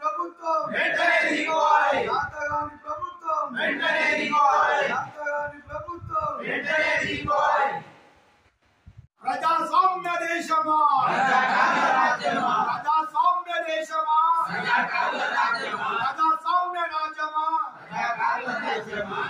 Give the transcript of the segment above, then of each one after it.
ప్రభుత్వం వెంటనే దిగిపోవాలి శాతగాని ప్రభుత్వం వెంటనే దిగిపోవాలి శాతగాని ప్రభుత్వం వెంటనే దిగిపోవాలి ప్రజాస్వామ్య దేశమా ప్రజాకార్య రాజ్యమా ప్రజాస్వామ్య దేశమా ప్రజాకార్య రాజ్యమా ప్రజాస్వామ్య రాజ్యమా ప్రజాకార్య రాజ్యమా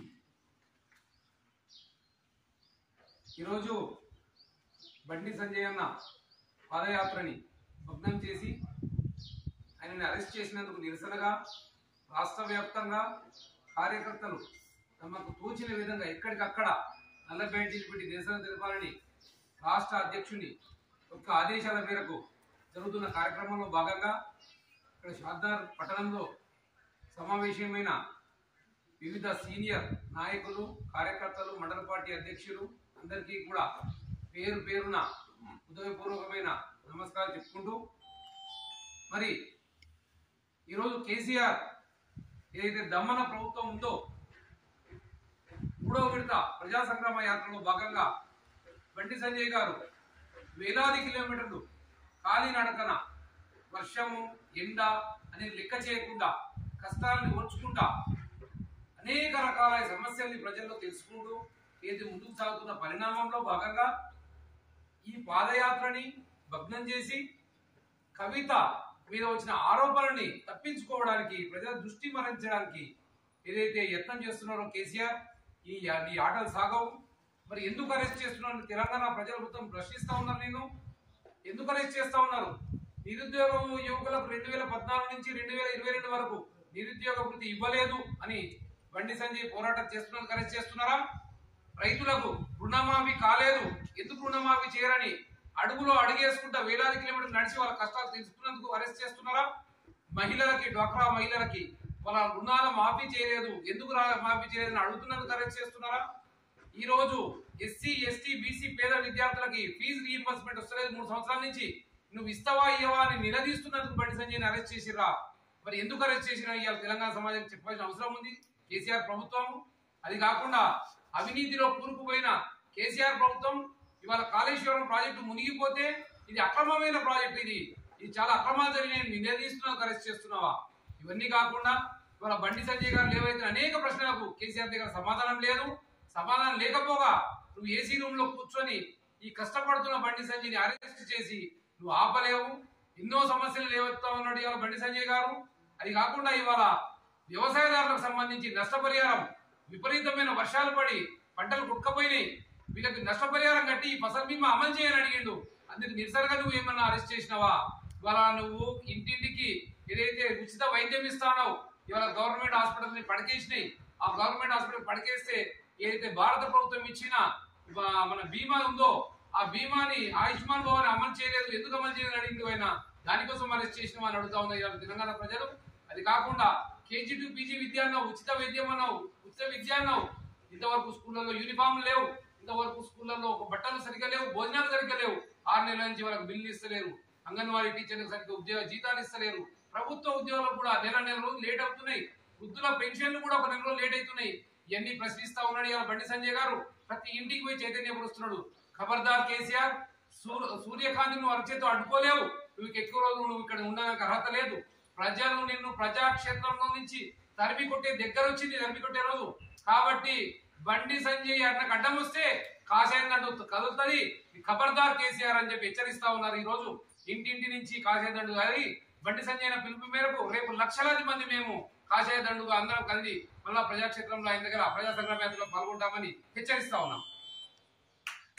ఈరోజు బండి సంజయ్ అన్న పాదయాత్రని భగ్నం చేసి ఆయనని అరెస్ట్ చేసినందుకు నిరసనగా రాష్ట్ర వ్యాప్తంగా కార్యకర్తలు తమకు తోచిన విధంగా ఎక్కడికక్కడ నల్ల బ్యాడ్జీలు పెట్టి నిరసన తెలపాలని రాష్ట్ర అధ్యక్షుని యొక్క ఆదేశాల మేరకు జరుగుతున్న కార్యక్రమంలో భాగంగా ఇక్కడ షాద్దార్ పట్టణంలో సమావేశమైన వివిధ సీనియర్ నాయకులు కార్యకర్తలు మండల పార్టీ అధ్యక్షులు అందరికీ కూడా పేరు పేరున హృదయపూర్వకమైన నమస్కారం చెప్పుకుంటూ మరి ఈరోజు కేసీఆర్ ఏదైతే దమ్మన ప్రభుత్వం ఉందో మూడవ విడత ప్రజా సంగ్రామ యాత్రలో భాగంగా బండి సంజయ్ గారు వేలాది కిలోమీటర్లు కాలినడకన వర్షము ఎండ అనేది లెక్క చేయకుండా కష్టాలను ఓర్చుకుంటా అనేక రకాల సమస్యల్ని ప్రజల్లో తెలుసుకుంటూ ఏది ముందుకు సాగుతున్న పరిణామంలో భాగంగా ఈ పాదయాత్రని భగ్నం చేసి కవిత మీద వచ్చిన ఆరోపణల్ని తప్పించుకోవడానికి ప్రజల దృష్టి మరలించడానికి ఏదైతే యత్నం చేస్తున్నారో కేసీఆర్ ఈ ఈ ఆటలు సాగవు మరి ఎందుకు అరెస్ట్ చేస్తున్నారు తెలంగాణ ప్రజల మొత్తం ప్రశ్నిస్తా ఉన్నారు నేను ఎందుకు అరెస్ట్ చేస్తా ఉన్నారు నిరుద్యోగం యువకులకు రెండు వేల పద్నాలుగు నుంచి రెండు వేల ఇరవై రెండు వరకు నిరుద్యోగ వృత్తి ఇవ్వలేదు అని బండి సంజయ్ పోరాటం చేస్తున్నందుకు అరెస్ట్ చేస్తున్నారా రైతులకు రుణమాఫీ కాలేదు ఎందుకు రుణమాఫీ చేయరని అడుగులో అడిగేసుకుంటా వేలాది కిలోమీటర్లు నడిచి వాళ్ళ కష్టాలు తెలుసుకున్నందుకు అరెస్ట్ చేస్తున్నారా మహిళలకి డ్వాక్రా మహిళలకి వాళ్ళ రుణాల మాఫీ చేయలేదు ఎందుకు రా- మాఫీ చేయలేదని అడుగుతున్నందుకు అరెస్ట్ చేస్తున్నారా ఈ రోజు ఎస్సీ ఎస్టీ బీసీ పేద విద్యార్థులకి ఫీజు రీఇంబర్స్మెంట్ వస్తలేదు మూడు సంవత్సరాల నుంచి నువ్వు ఇస్తావా ఇయ్యవా అని నిలదీస్తున్నందుకు బండి సంజయ్ని అరెస్ట్ చేసిర్రా మరి ఎందుకు అరెస్ట్ చేసినా ఇవాళ తెలంగాణ సమాజానికి చెప్పాల్సిన అవసరం ఉంది కేసీఆర్ ప్రభుత్వం అది కాకుండా అవినీతిలో కూరుకుపోయిన కేసీఆర్ ప్రభుత్వం ఇవాళ కాళేశ్వరం ప్రాజెక్టు మునిగిపోతే ఇది అక్రమమైన ప్రాజెక్టు ఇది ఇది చాలా అక్రమాలు జరిగినాయి నిలదీస్తున్నందుకు అరెస్ట్ చేస్తున్నావా ఇవన్నీ కాకుండా ఇవాళ బండి సంజయ్ గారు లేవైతే అనేక ప్రశ్నలకు కేసీఆర్ దగ్గర సమాధానం లేదు సమాధానం లేకపోగా నువ్వు ఏసీ రూమ్ లో కూర్చొని ఈ కష్టపడుతున్న బండి సంజయ్ని అరెస్ట్ చేసి నువ్వు ఆపలేవు ఎన్నో సమస్యలు లేవెత్తా ఉన్నాడు ఇవాళ బండి సంజయ్ గారు అది కాకుండా ఇవాళ వ్యవసాయదారులకు సంబంధించి నష్టపరిహారం విపరీతమైన వర్షాలు పడి పంటలు కుట్టుకపోయినాయి వీళ్ళకి నష్టపరిహారం కట్టి ఈ ఫసల్ బీమా అమలు చేయని అడిగిండు అందుకు నిరసనగా నువ్వు ఏమన్నా అరెస్ట్ చేసినావా ఇవాళ నువ్వు ఇంటింటికి ఏదైతే ఉచిత వైద్యం ఇస్తానో ఇవాళ గవర్నమెంట్ హాస్పిటల్ ని పడకేసినాయి ఆ గవర్నమెంట్ హాస్పిటల్ పడకేస్తే ఏదైతే భారత ప్రభుత్వం ఇచ్చిన ఇవ- మన బీమా ఉందో ఆ బీమాని ఆయుష్మాన్ భవన్ అమలు చేయలేదు ఎందుకు అమలు చేయలేదు అడిగింది ఆయన దానికోసం అరెస్ట్ చేసిన అని అడుగుతా ఉన్నారు ఇవాళ తెలంగాణ ప్రజలు అది కాకుండా కేజీ టు పీజీ విద్య అన్నావు ఉచిత వైద్యం అన్నావు ఉచిత విద్య అన్నావు ఇంతవరకు స్కూళ్ళలో యూనిఫామ్ లేవు ఇంతవరకు స్కూళ్ళలో ఒక బట్టలు సరిగ్గా లేవు భోజనాలు సరిగ్గా లేవు ఆరు నెలల నుంచి వాళ్ళకి బిల్లు ఇస్తలేరు అంగన్వాడీ టీచర్లకు సరిగ్గా ఉద్యోగ జీతాలు ఇస్తలేరు ప్రభుత్వ ఉద్యోగాలు కూడా నెల నెల రోజులు లేట్ అవుతున్నాయి వృద్ధుల పెన్షన్లు కూడా ఒక నెల రోజులు లేట్ అవుతున్నాయి ఇవన్నీ ప్రశ్నిస్తా ఉన్నాడు ఇవాళ బండి సంజయ్ గారు ప్రతి ఇంటికి పోయి చైతన్యపరుస్తున్నాడు ఖబర్దార్ కేసీఆర్ సూర్- సూర్యకాంతి నువ్వు అరచేతో అడ్డుకోలేవు నువ్వు ఎక్కువ రోజులు నువ్వు ఇక్కడ ఉండడానికి అర్హత లేదు ప్రజలు నిన్ను ప్రజాక్షేత్రంలో నుంచి తరిమి కొట్టే దగ్గర వచ్చింది తరిమి కొట్టే రోజు కాబట్టి బండి సంజయ్ అన్నకు అడ్డం వస్తే కాషాయం దండు కదులుతుంది ఖబర్దార్ కేసీఆర్ అని చెప్పి హెచ్చరిస్తా ఉన్నారు ఈ రోజు ఇంటింటి నుంచి కాషాయ దండు కాదు బండి సంజయ్ అన్న పిలుపు మేరకు రేపు లక్షలాది మంది మేము కాషాయ దండుగా అందరం కలిసి మళ్ళా ప్రజాక్షేత్రంలో ఆయన దగ్గర ప్రజా సంగ్రామ యాత్రలో పాల్గొంటామని హెచ్చరిస్తా ఉన్నాం